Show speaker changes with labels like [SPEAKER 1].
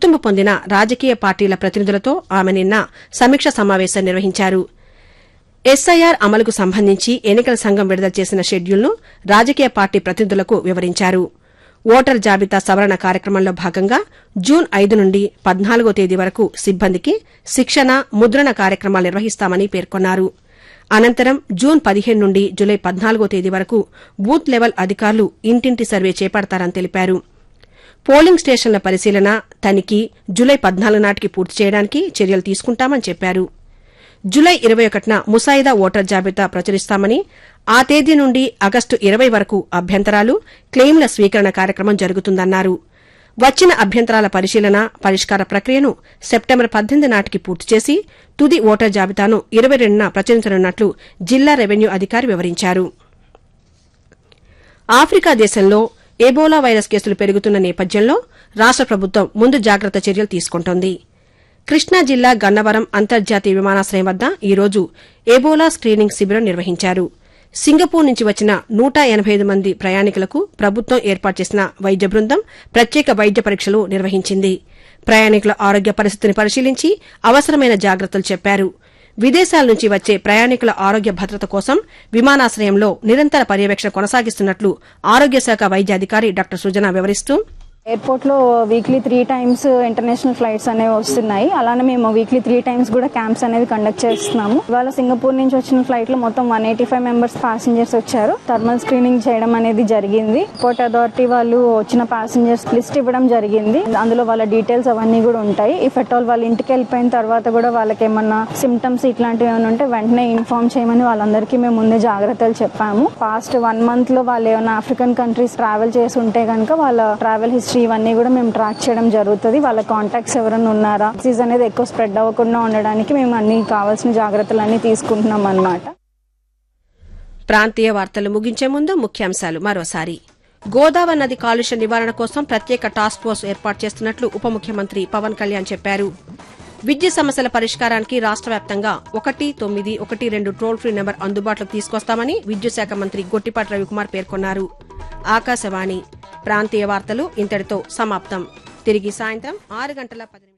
[SPEAKER 1] గుర్తింపు పొందిన రాజకీయ పార్టీల ప్రతినిధులతో ఆమె నిన్న సమీక్ష సమావేశం నిర్వహించారు ఎస్ఐఆర్ అమలుకు సంబంధించి ఎన్నికల సంఘం విడుదల చేసిన షెడ్యూల్ను రాజకీయ పార్టీ ప్రతినిధులకు వివరించారు ఓటర్ జాబితా సవరణ కార్యక్రమంలో భాగంగా జూన్ ఐదు నుండి పద్నాలుగో తేదీ వరకు సిబ్బందికి శిక్షణ ముద్రణ కార్యక్రమాలు నిర్వహిస్తామని పేర్కొన్నారు అనంతరం జూన్ పదిహేను నుండి జులై పద్నాలుగో తేదీ వరకు బూత్ లెవెల్ అధికారులు ఇంటింటి సర్వే చేపడతారని తెలిపారు పోలింగ్ స్టేషన్ల పరిశీలన తనిఖీ జులై పద్నాలుగు నాటికి పూర్తి చేయడానికి చర్యలు తీసుకుంటామని చెప్పారు జులై ఇరవై ఒకటిన ముసాయిదా ఓటర్ జాబితా ప్రచురిస్తామని ఆ తేదీ నుండి ఆగస్టు ఇరవై వరకు అభ్యంతరాలు క్లెయిమ్ల స్వీకరణ కార్యక్రమం జరుగుతుందన్నారు వచ్చిన అభ్యంతరాల పరిశీలన పరిష్కార ప్రక్రియను సెప్టెంబర్ పద్దెనిమిది నాటికి పూర్తి చేసి తుది ఓటర్ జాబితాను ఇరవై రెండున ప్రచురించనున్నట్లు జిల్లా రెవెన్యూ అధికారి వివరించారు ఆఫ్రికా దేశంలో ఎబోలా వైరస్ కేసులు పెరుగుతున్న నేపథ్యంలో రాష్ట ప్రభుత్వం ముందు జాగ్రత్త చర్యలు తీసుకుంటోంది కృష్ణా జిల్లా గన్నవరం అంతర్జాతీయ విమానాశ్రయం వద్ద ఈ రోజు ఎబోలా స్క్రీనింగ్ శిబిరం నిర్వహించారు సింగపూర్ నుంచి వచ్చిన నూట ఎనబై ఐదు మంది ప్రయాణికులకు ప్రభుత్వం ఏర్పాటు చేసిన వైద్య బృందం ప్రత్యేక వైద్య పరీక్షలు నిర్వహించింది ప్రయాణికుల ఆరోగ్య పరిస్థితిని పరిశీలించి అవసరమైన జాగ్రత్తలు చెప్పారు విదేశాల నుంచి వచ్చే ప్రయాణికుల ఆరోగ్య భద్రత కోసం విమానాశ్రయంలో నిరంతర పర్యవేక్షణ కొనసాగిస్తున్నట్లు ఆరోగ్య శాఖ వైద్య అధికారి డాక్టర్ సుజన వివరిస్తూ
[SPEAKER 2] ఎయిర్పోర్ట్ లో weekly three times international flights అనేవి వస్తున్నాయి అలానే మేము వీక్లీ త్రీ టైమ్స్ కూడా క్యాంప్స్ అనేవి కండక్ట్ చేస్తున్నాము ఇవాళ సింగపూర్ నుంచి వచ్చిన ఫ్లైట్ లో మొత్తం one eighty five members passengers వచ్చారు థర్మల్ స్క్రీనింగ్ చేయడం అనేది జరిగింది ఎయిర్పోర్ట్ అథారిటీ వాళ్ళు వచ్చిన ప్యాసింజర్స్ లిస్ట్ ఇవ్వడం జరిగింది అందులో వాళ్ళ డీటెయిల్స్ అవన్నీ కూడా ఉంటాయి ఇఫ్ ఎట్ ఆల్ వాళ్ళ ఇంటికి వెళ్ళిపోయిన తర్వాత కూడా వాళ్ళకి ఏమన్నా సిమ్టమ్స్ ఇట్లాంటివి ఏమైనా ఉంటే వెంటనే ఇన్ఫార్మ్ చేయమని వాళ్ళందరికీ మేము ముందే జాగ్రత్తలు చెప్పాము పాస్ట్ వన్ మంత్ లో వాళ్ళు ఏమైనా ఆఫ్రికన్ కంట్రీస్ ట్రావెల్ చేసి ఉంటే కనుక వాళ్ళ ట్రావెల్ హిస్టరీ ఇవన్నీ కూడా మేము ట్రాక్ చేయడం జరుగుతుంది వాళ్ళ కాంటాక్ట్స్ ఎవరైనా ఉన్నారా డిసీజ్ అనేది ఎక్కువ స్ప్రెడ్ అవ్వకుండా ఉండడానికి మేము అన్ని కావాల్సిన జాగ్రత్తలు అన్ని తీసుకుంటున్నాం అన్నమాట
[SPEAKER 1] ప్రాంతీయ వార్తలు ముగించే ముందు ముఖ్యాంశాలు మరోసారి గోదావరి నది కాలుష్య నివారణ కోసం ప్రత్యేక టాస్క్ ఫోర్స్ ఏర్పాటు చేస్తున్నట్లు ఉప ముఖ్యమంత్రి పవన్ కళ్యాణ్ చెప్పారు విద్యుత్ సమస్యల పరిష్కారానికి రాష్ట వ్యాప్తంగా ఒకటి తొమ్మిది ఒకటి రెండు టోల్ ఫ్రీ నెంబర్ అందుబాటులోకి తీసుకొస్తామని విద్యుత్ శాఖ మంత్రి గొట్టిపాటి రవికుమార్ పేర్కొన్నారు ఆకాశవాణి ప్రాంతీయ వార్తలు ఇంతటితో సమాప్తం తిరిగి సాయంత్రం ఆరు గంటల పది నిమిషాలు